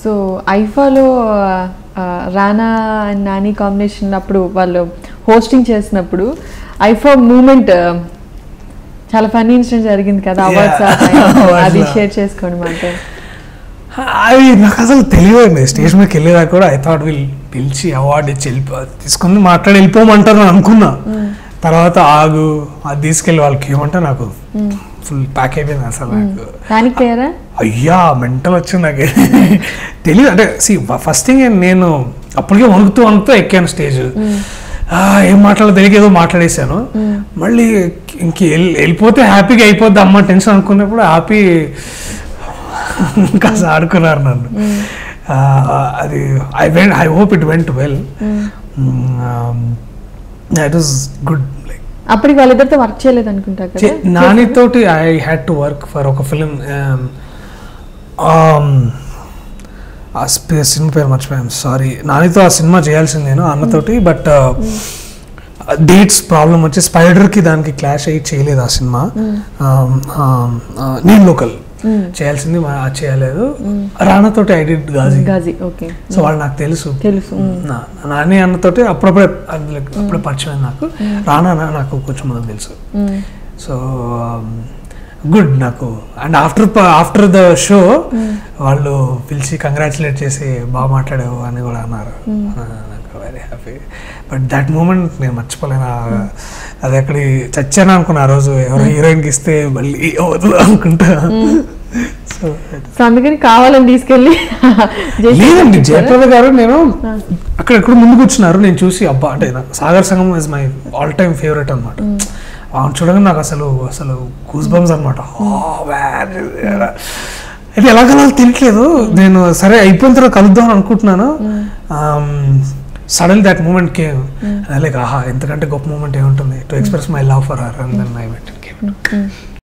So ఐఫాలో ఆ, రానా and Nani combination అప్పుడు వాళ్ళు హోస్టింగ్ చేసినప్పుడు ఐఫా మూమెంట్ చాలా ఫన్నీ ఇన్సిడెంట్ జరిగింది కదా అవార్డ్స్ Yeah. అది Awards. షేర్ చేసుకోండి మాతో అవి నాకు అసలు తెలియదండి స్టేజ్ మీదకి వెళ్ళేదాకా కూడా ఐ థాట్ వీళ్ళు పిలిచి అవార్డు ఇచ్చి వెళ్ళిపో తీసుకుని మాట్లాడి వెళ్ళిపోమంటారు అని అనుకున్నా తర్వాత ఆగు అది తీసుకెళ్ళి వాళ్ళకి ఏమంటే నాకు ఫుల్ ప్యాక్ అయిపోయింది అసలు నాకు దానికి పేరా అయ్యా మెంటల్ వచ్చింది నాకు తెలియదు అంటే సి ఫస్ట్ థింగ్ నేను అప్పటికే వణుకుతూ వణుకుతూ ఎక్కాను స్టేజ్ ఏం మాట్లాడో తెలియక ఏదో మాట్లాడేశాను మళ్ళీ ఇంక వెళ్ళి- వెళ్ళిపోతే హ్యాపీగా అయిపోద్ది అమ్మ టెన్షన్ అనుకున్నప్పుడు హ్యాపీ కాస్త ఆడుకున్నారు నన్ను ఆ, అది I went I hope it went well that is good like అప్పటికి వాళ్ళిద్దరితో వర్క్ చేయలేదు అనుకుంటా కదా చే- నానితోటి I had to work for ఒక ఫిలిం ఆ స్పే- సినిమా పేరు మర్చిపోయాను సారీ నానితో ఆ సినిమా చేయాల్సింది నేను అన్నతోటి బట్ డేట్స్ ప్రాబ్లం వచ్చి స్పైడర్కి దానికి క్లాష్ అయ్యి చేయలేదు ఆ సినిమా Um, um, uh, నేను లోకల్ చేయాల్సింది మా- అది చేయలేదు రానాతోటి I did Ghazi Ghazi okay so వాళ్ళు నాకు తెలుసు తెలుసు మ్మ్. నా నాని అన్నతోటి అప్పుడప్పుడే అది like అప్పుడే పరిచయం నాకు రానా అన్న నాకు కొంచెం ముందు తెలుసు మ్మ్. సో గుడ్ నాకు and after after the show వాళ్ళు పిలిచి కంగ్రాచులేట్ చేసి బాగా మాట్లాడావు అని కూడా అన్నారు ఆ, నాకు very happy but that moment నేను మర్చిపోలేను ఆ- అది అక్కడి చచ్చాను అనుకున్నా ఆ రోజు ఎవరో హీరోయిన్కి ఇస్తే మళ్ళీ వద్దు అనుకుంటా సో సో అందుకని కావాలని తీసుకెళ్ళి చేసి లేదండి పంపించారా? జయప్రద గారు నేను అక్కడ ఎక్కడ ముందు కూర్చున్నారు నేను చూసి అబ్బా అంటే నాకు Sagar Sangam is my all time favourite అనమాట ఆమె చూడగానే నాకు అసలు అసలు కూస్ బంప్స్ అనమాట అయితే ఎలా కలాలో తెలియట్లేదు నేను సరే అయిపోయిన తర్వాత కలుద్దాం అని అనుకుంటున్నాను sudden that moment came like ఆహా ఎంతకంటే గొప్ప మూమెంట్ ఏముంటుంది to express my love for her and then I went hmm.